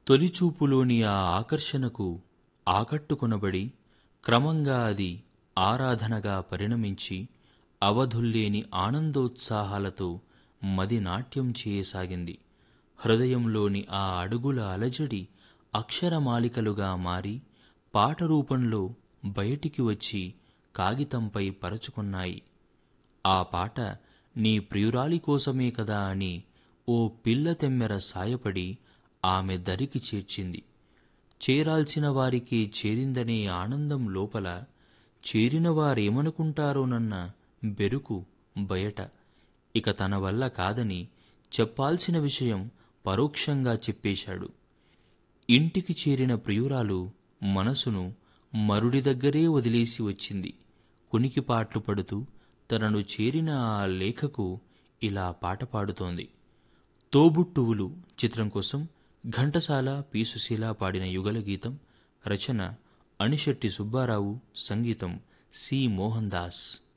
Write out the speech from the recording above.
తొలిచూపులోని ఆ ఆకర్షణకు ఆకట్టుకొనబడి క్రమంగా అది ఆరాధనగా పరిణమించి అవధుల్లేని ఆనందోత్సాహాలతో మది నాట్యం చేయసాగింది హృదయంలోని ఆ అడుగుల అలజడి అక్షరమాలికలుగా మారి పాట రూపంలో బయటికి వచ్చి కాగితంపై పరచుకున్నాయి ఆ పాట నీ ప్రియురాలి కోసమే కదా అని ఓ పిల్ల తెమ్మెర సాయపడి ఆమె దరికి చేర్చింది చేరాల్సిన వారికి చేరిందనే ఆనందం లోపల చేరిన వారేమనుకుంటారోనన్న బెరుకు బయట ఇక తన వల్ల కాదని చెప్పాల్సిన విషయం పరోక్షంగా చెప్పేశాడు ఇంటికి చేరిన ప్రియురాలు మనసును మరుడి దగ్గరే వదిలేసి వచ్చింది కునికిపాట్లు పడుతూ తనను చేరిన ఆ లేఖకు ఇలా పాట పాడుతోంది తోబుట్టువులు చిత్రం కోసం ఘంటసాల పీసుశీల పాడిన యుగల గీతం రచన అణిశెట్టి సుబ్బారావు సంగీతం సి మోహన్ దాస్